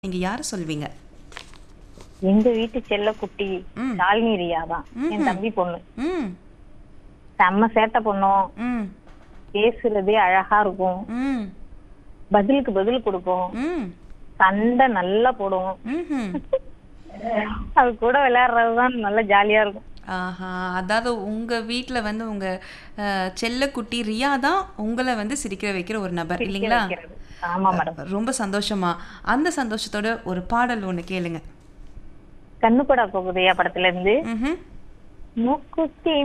நீங்க யாரை சொல்வீங்க எங்க வீட்டு செல்ல குட்டி ம். ஷாலினி ரியா தான் என் தம்பி பொண்ணு ம் செம்ம சேட்டை பண்ணும் ம் பேசுறதே அழகா இருக்கும் ம் பதிலுக்கு பதில் கொடுக்கும் ம் சண்டை நல்லா போடும் ம்ஹும். அது கூட விளையாடுறதுதான் நல்லா ஜாலியா இருக்கும் ஆஹா அதாவது உங்க வீட்ல வந்து உங்க அஹ், செல்லக்குட்டி ரியா தான் உங்களை வந்து சிரிக்கிற வைக்கிற ஒரு நபர் இல்லைங்களா வைக்கிறது. ஆமா மேடம் ரொம்ப சந்தோஷமா அந்த சந்தோஷத்தோட ஒரு பாடல் ஒண்ணு கேளுங்க கண்ணுப்படா போகுதையா படத்துல இருந்து ம்ஹும். மூக்குத்தி